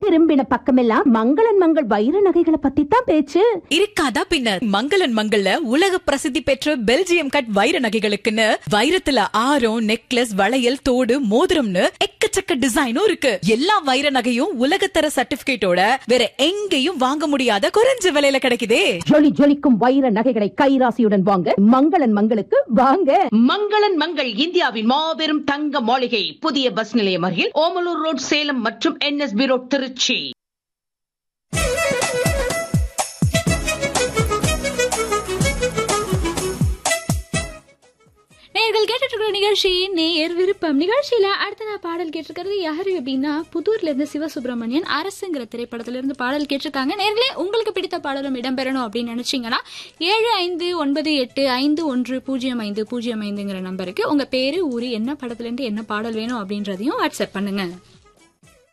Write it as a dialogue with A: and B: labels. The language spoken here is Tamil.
A: திரும்பின பக்கமெல்லாம் மங்களன் மங்கள் வைர நகைகளை பத்தி தான் பேச்சு
B: இருக்காதா பின்ன மங்களன் மங்கள்ல உலக பிரசித்தி பெற்ற பெல்ஜியம் கட் வைர நகைகளுக்குன்னு வைரத்துல ஆரம் நெக்லஸ் வளையல் தோடு மோதிரம்னு எக்கச்சக்க டிசைனும் இருக்கு எல்லா வைர நகையும் உலகத்தர சர்டிபிகேட்டோட வேற எங்கேயும் வாங்க முடியாத குறைஞ்ச விலையில கிடைக்குதே
A: ஜொலி ஜொலிக்கும் வைர நகைகளை கைராசியுடன் வாங்க மங்களன் மங்களுக்கு வாங்க
C: மங்களன் மங்கள் இந்தியாவின் மாபெரும் தங்க மாளிகை புதிய பஸ் நிலையம் அருகில் ஓமலூர் ரோட் சேலம் மற்றும் என்எஸ்பி ரோட் திருச்சி
D: நேர்கள் கேட்டுட்டு இருக்கிற நிகழ்ச்சி நேயர் விருப்பம் நிகழ்ச்சியில அடுத்த நான் பாடல் கேட்டிருக்கிறது யாரு அப்படின்னா புதூர்ல இருந்து சிவசுப்பிரமணியன் அரசுங்கிற திரைப்படத்துல இருந்து பாடல் கேட்டிருக்காங்க நேர்களே உங்களுக்கு பிடித்த பாடலும் இடம்பெறணும் அப்படின்னு நினைச்சீங்கன்னா ஏழு ஐந்து ஒன்பது எட்டு ஐந்து ஒன்று பூஜ்ஜியம் ஐந்து பூஜ்ஜியம் ஐந்துங்கிற நம்பருக்கு உங்க பேரு ஊரு என்ன படத்துல இருந்து என்ன பாடல் வேணும் அப்படின்றதையும் வாட்ஸ்அப் பண்ணுங்க